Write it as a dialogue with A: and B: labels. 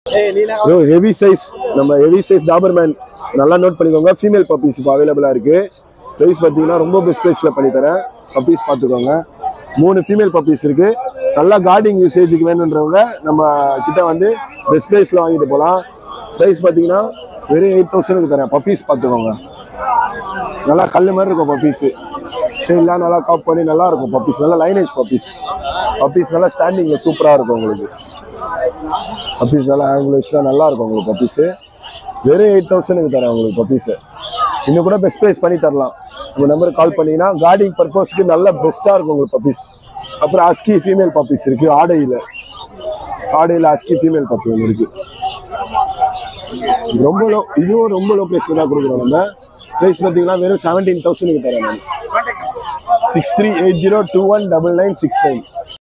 A: bro heavy size நம்ம heavy size Doberman நல்லா note பண்ணிக்கோங்க ஃபீமேல் பப்பீஸ் இப்போ அவைலபிளாக இருக்கு ப்ரைஸ் பார்த்தீங்கன்னா ரொம்ப பெஸ்ட் ப்ரைஸில் பண்ணித்தரேன் பப்பீஸ் பார்த்துக்கோங்க மூணு ஃபீமேல் பப்பீஸ் இருக்கு நல்லா கார்டிங் யூசேஜுக்கு வேணுன்றவங்க நம்ம கிட்ட வந்து பெஸ்ட் ப்ரைஸில் வாங்கிட்டு போகலாம் ப்ரைஸ் பார்த்தீங்கன்னா வெறும் எயிட் தௌசண்ட்க்கு தரேன் பப்பீஸ் பார்த்துக்கோங்க நல்லா கல் மாதிரி இருக்கும் பப்பீஸ் எல்லாம் நல்லா காப் பண்ணி நல்லா இருக்கும் பப்பீஸ் நல்லா லைனேஜ் பப்பீஸ் பப்பீஸ் நல்லா ஸ்டாண்டிங்ல சூப்பராக இருக்கும் உங்களுக்கு பப்பீஸ் நல்லா ஆங்குலேஷனாக நல்லா இருக்கும் உங்களுக்கு பப்பீஸு வெறும் எயிட் தௌசண்ட்க்கு தரேன் உங்களுக்கு பப்பீஸு இன்னும் கூட பெஸ்ட் ப்ரைஸ் பண்ணி தரலாம் நம்ம நம்பருக்கு கால் பண்ணீங்கன்னா கார்டிங் பர்பஸ்க்கு நல்ல பெஸ்ட்டாக இருக்கும் உங்களுக்கு பப்பீஸ் அப்புறம் அஸ்கி ஃபீமேல் பப்பீஸ் இருக்கு ஆடையில் ஆடையில் அஸ்கி ஃபீமேல் பப்பி ஒன்று இருக்கு ரொம்ப லோ இதுவும் ரொம்ப லோ ப்ரைஸ்ல தான் கொடுக்குறோம் நம்ம ப்ரைஸ் பார்த்தீங்கன்னா வெறும் செவன்டீன் தௌசண்ட்க்கு தரேன் நான் six three eight zero two one double nine six nine